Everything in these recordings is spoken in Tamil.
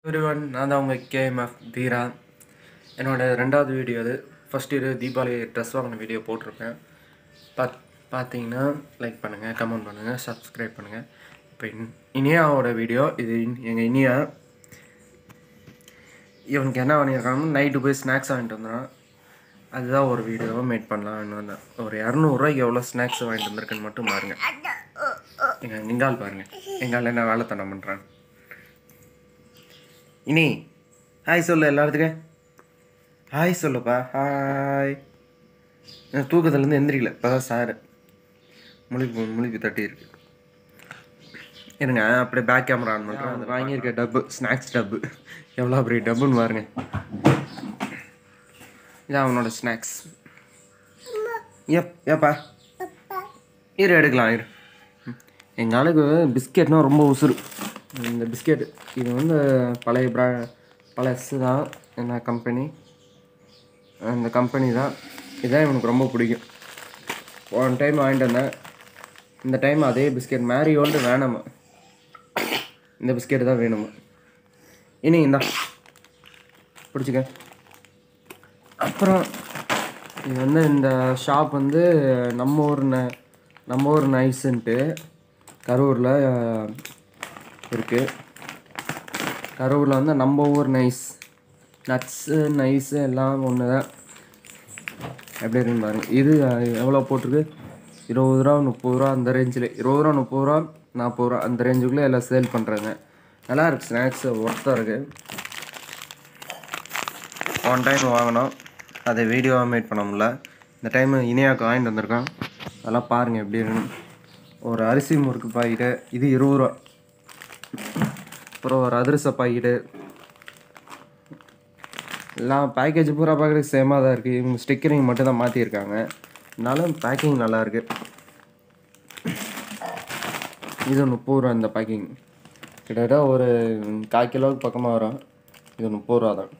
ஒருவன் நான் தான் உங்கள் கேஎம்எஃப் தீரா என்னோட ரெண்டாவது வீடியோ அது ஃபஸ்ட் இது தீபாவளி ட்ரெஸ் வாங்கின வீடியோ போட்டிருப்பேன் பாத் பார்த்தீங்கன்னா லைக் பண்ணுங்கள் கமெண்ட் பண்ணுங்கள் சப்ஸ்கிரைப் பண்ணுங்கள் இப்போ இன் இனியாவோட வீடியோ இது எங்கள் இனியா இவனுக்கு என்ன பண்ணியிருக்காங்கன்னா நைட்டு போய் ஸ்நாக்ஸ் வாங்கிட்டு வந்துடான் அதுதான் ஒரு வீடியோவை மேட் பண்ணலாம்னு வந்தேன் ஒரு இரநூறுவாய்க்கு எவ்வளோ ஸ்நாக்ஸ் வாங்கிட்டு வந்திருக்குன்னு மட்டும் பாருங்கள் எங்கள் நிங்கால் பாருங்கள் எங்கால் என்ன வேலைத்தனம் பண்ணுறான் இனி ஹாய் சொல்லு எல்லாத்துக்கும் ஹாய் சொல்லுப்பா ஹாய் நான் தூக்கத்துலேருந்து எந்திரிக்கல இப்போ தான் சார் முழிப்பு முழிப்பு தட்டி இருக்கு இருங்க அப்படியே பேக் கேமரா ஆன் பண்ணுறேன் அது வாங்கியிருக்க டப்பு ஸ்நாக்ஸ் டப்பு எவ்வளோ பெரிய டப்புன்னு பாருங்க இதான் அவனோட ஸ்நாக்ஸ் எப் ஏப்பா இரு எடுக்கலாம் இரு எங்கள் ஆளுக்கு பிஸ்கெட்னா ரொம்ப உசுறு இந்த பிஸ்கெட் இது வந்து பழைய ப்ரா பழசு தான் என்ன கம்பெனி அந்த கம்பெனி தான் இதான் இவனுக்கு ரொம்ப பிடிக்கும் ஒன் டைம் வாங்கிட்டு வந்தேன் இந்த டைம் அதே பிஸ்கெட் மேரியோல்டு வேணாமா இந்த பிஸ்கெட் தான் வேணுமா இனி இந்தா பிடிச்சிக்க அப்புறம் இது வந்து இந்த ஷாப் வந்து நம்ம ஊர் ந- நம்ம ஊர் நைஸுன்ட்டு கரூரில் இருக்குது கரூரில் வந்து நம்ம ஊர் நைஸ் நட்ஸு நைஸு எல்லாம் ஒன்று தான் எப்படி இருக்குன்னு பாருங்க இது அஹ், எவ்வளோ போட்டிருக்கு இருபது ரூபா முப்பது ரூபா அந்த ரேஞ்சில் இருபது ரூபா முப்பது ரூபா நாற்பது ரூபா அந்த ரேஞ்சுக்குள்ளே எல்லாம் சேல் பண்ணுறாங்க நல்லா இருக்கு ஸ்நாக்ஸு ஒர்த்தாக இருக்குது ஒன் டைம் வாங்கினோம் அதை வீடியோவாக மேட் பண்ண முடியல இந்த டைம் இனியாவுக்கு வாங்கிட்டு வந்திருக்கோம் அதெல்லாம் பாருங்கள் எப்படி இருக்குன்னு ஒரு அரிசி முறுக்கு பாக்கெட்டு இது இருபது ரூபா அப்புறம் ஒரு அதிரச பாக்கெட்டு எல்லாம் பேக்கேஜ் பூரா பார்க்குறதுக்கு சேமாக தான் இருக்குது இவங்க ஸ்டிக்கரிங் மட்டும் தான் மாற்றிருக்காங்க இருந்தாலும் பேக்கிங் நல்லா இருக்கு இது முப்பது ரூபா இந்த பேக்கிங் கிட்டத்தட்ட ஒரு கால் கிலோவுக்கு பக்கமாக வரும் இது முப்பது ரூபா தான்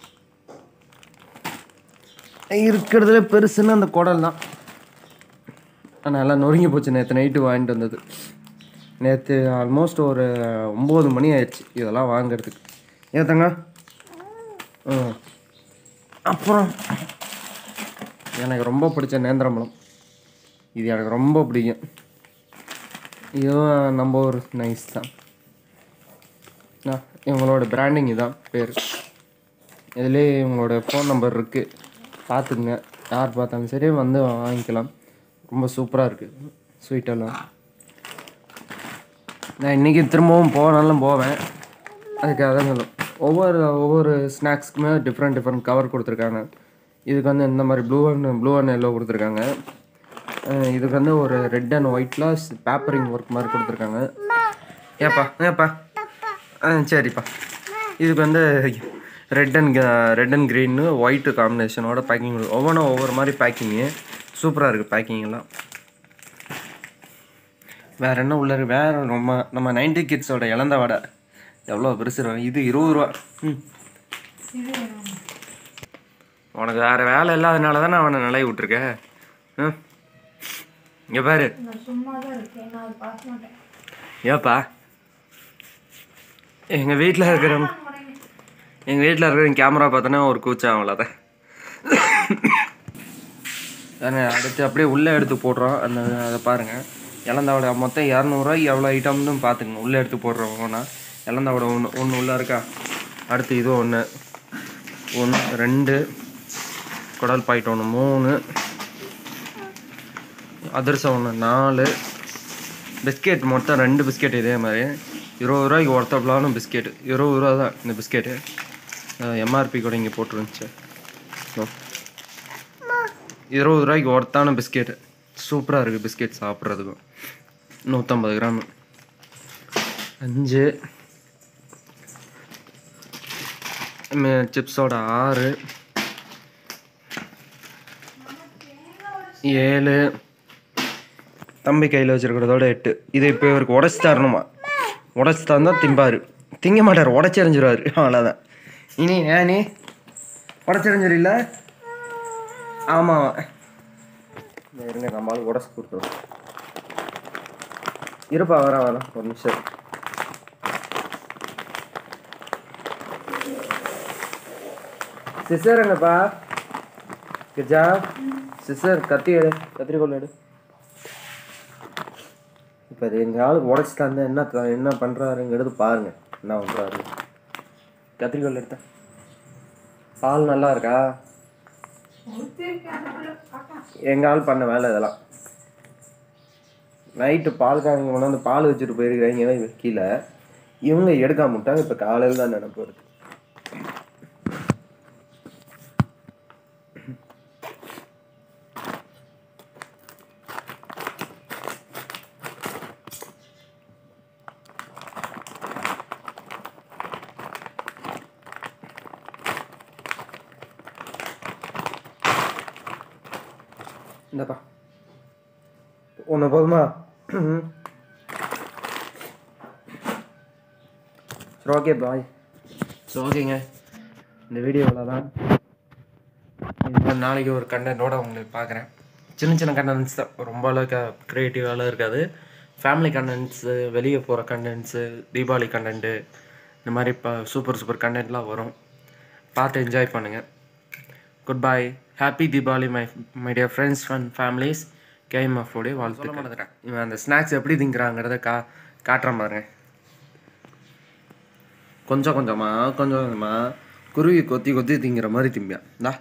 இருக்கிறதுல பெருசுன்னு அந்த குடல் தான் நல்லா நொறுங்கி போச்சு நேற்று நைட்டு வாங்கிட்டு வந்தது நேற்று ஆல்மோஸ்ட் ஒரு ஒம்பது மணி ஆயிடுச்சு இதெல்லாம் வாங்குறதுக்கு ஏத்தங்க ம் அப்புறம் எனக்கு ரொம்ப பிடிச்ச நேந்திரம்பழம் இது எனக்கு ரொம்ப பிடிக்கும் இதுவும் நம்ம ஒரு நைஸ் தான் ஆ, இவங்களோட பிராண்டிங் இதான் பேர் இதுலேயே இவங்களோட ஃபோன் நம்பர் இருக்குது பார்த்துக்குங்க யார் பார்த்தாலும் சரி வந்து வாங்கிக்கலாம் ரொம்ப சூப்பராக இருக்குது ஸ்வீட்டெல்லாம் நான் இன்றைக்கி திரும்பவும் போனாலும் போவேன் அதுக்காக தான் சொல்லும் ஒவ்வொரு ஒவ்வொரு ஸ்நாக்ஸ்க்குமே டிஃப்ரெண்ட் டிஃப்ரெண்ட் கவர் கொடுத்துருக்காங்க இதுக்கு வந்து இந்த மாதிரி blue and blue and yellow கொடுத்துருக்காங்க அஹ் இதுக்கு வந்து ஒரு ரெட் அண்ட் ஒயிட்டில் பேப்பரிங் ஒர்க் மாதிரி கொடுத்துருக்காங்க ஏப்பா ஏப்பா ஆ சரிப்பா இதுக்கு வந்து red and red and green white காம்பினேஷனோட பேக்கிங் ஒவ்வொன்றும் ஒவ்வொரு மாதிரி பேக்கிங்கு சூப்பராக இருக்குது பேக்கிங் எல்லாம் வேற என்ன உள்ள இருக்கு வேற ரொம்ப நம்ம நைன்டி கிட்ஸோட இழந்த வடை எவ்வளோ பெருசு இருக்கும். இது இருபது ரூபா ம் உனக்கு வேற வேலை இல்லாதனால தானே அவனை நிலைய விட்டுருக்க ம் இங்கே பாரு நான் சும்மா தான் இருக்கேன் நான் அதை பார்க்க மாட்டேன் ஏப்பா எங்கள் வீட்டில் இருக்கிறவங்க எங்கள் வீட்டில் இருக்கிற கேமரா பார்த்தோன்னா ஒரு கூச்சம் அவ்வளோதான் தானே அடுத்து அப்படியே உள்ளே எடுத்து போடுறோம் அந்த அதை பாருங்கள் இளந்தாவோட மொத்தம் இரநூறுவாய்க்கு எவ்வளோ ஐட்டம்னு பார்த்துங்க உள்ளே எடுத்து போடுறோம் ஒன்றா இளந்தாவோட ஒன்று ஒன்று உள்ளே இருக்கா அடுத்து இது ஒன்று ஒன்று ரெண்டு குடல் பாயிட்டு ஒன்று மூணு அதிரசம் ஒன்று நாலு பிஸ்கெட் மொத்தம் ரெண்டு பிஸ்கெட் இதே மாதிரி இருபது ரூபாய்க்கு ஒருத்தப்பலான பிஸ்கெட் இருபது ரூபா தான் இந்த பிஸ்கெட்டு எம்ஆர்பி கூட இங்கே போட்டுருந்துச்சு இதோ. இருபது ரூபாய்க்கு ஒருத்தான பிஸ்கெட்டு சூப்பராக இருக்குது பிஸ்கெட் சாப்பிட்றதுக்கும் நூற்றம்பது கிராம் அஞ்சு ம- சிப்ஸோட ஆறு ஏழு தம்பி கையில் வச்சிருக்கிறதோட எட்டு இது இப்போ இவருக்கு உடச்சி தரணுமா உடச்சி தந்தா திம்பாரு திங்க மாட்டார் உடச்சி எறிஞ்சிருவாரு அவ்வளோதான் இனி ஏன் நீ உடச்சி எறிஞ்சிடல ஆமாம் இந்த இருங்க நம்மளால உடச்சி கொடுத்துருவோம் இருப்பா வர வர ஒரு நிமிஷம் சிஸ்டர் எங்கப்பா கிஜா சிஸ்டர் கத்தி எடு கத்திரிக்கோல் எடு இப்போ இது எங்கள் ஆளுக்கு உடச்சி தந்தேன் என்ன த- என்ன பண்ணுறாருங்கிறது பாருங்க என்ன பண்ணுறாரு கத்திரிக்கோல் எடுத்தேன் பால் நல்லா இருக்கா எங்கள் ஆள் பண்ண வேலை இதெல்லாம் நைட்டு பால் காரங்க கொண்டாந்து பால் வச்சுட்டு போயிருக்கிறாங்க கீழே இவங்க எடுக்காம விட்டாங்க இப்போ காலையில் தான் நினைப்பு வருது இந்தப்பா ஒன்று போதுமா சரி ஓகே பாய் ஸோ ஓகேங்க இந்த வீடியோவில் தான் இன்னொரு நாளைக்கு ஒரு கண்டென்ட்டோட உங்களுக்கு பார்க்குறேன் சின்ன சின்ன கண்டென்ட்ஸ் தான் ரொம்ப அளவுக்கு க்ரியேட்டிவாலாம் இருக்காது ஃபேமிலி கண்டென்ட்ஸு வெளியே போகிற கண்டென்ட்ஸு தீபாவளி கண்டென்ட்டு இந்த மாதிரி இப்போ சூப்பர் சூப்பர் கண்டென்ட்லாம் வரும் பார்த்து என்ஜாய் பண்ணுங்கள் good bye happy Deepavali my my dear friends and families game of உடைய வாழ்த்து சொல்ல மாட்டேங்கிறேன் இவன் அந்த ஸ்நாக்ஸ் எப்படி திங்கிறாங்கிறத கா காட்டுறேன் பாருங்க கொஞ்சம் கொஞ்சமாக கொஞ்சம் கொஞ்சமாக குருவி கொத்தி கொத்தி திங்கிற மாதிரி திம்பியான் இந்தா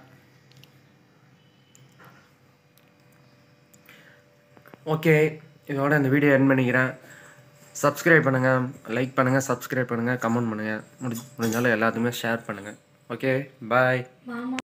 ஓகே இதோட இந்த வீடியோ என் பண்ணிக்கிறேன் சப்ஸ்கிரைப் பண்ணுங்கள் லைக் பண்ணுங்கள் சப்ஸ்கிரைப் பண்ணுங்கள் கமெண்ட் பண்ணுங்கள் முடி முடிஞ்சாலும் எல்லாத்துக்குமே ஷேர் பண்ணுங்கள் ஓகே பாய் மாமா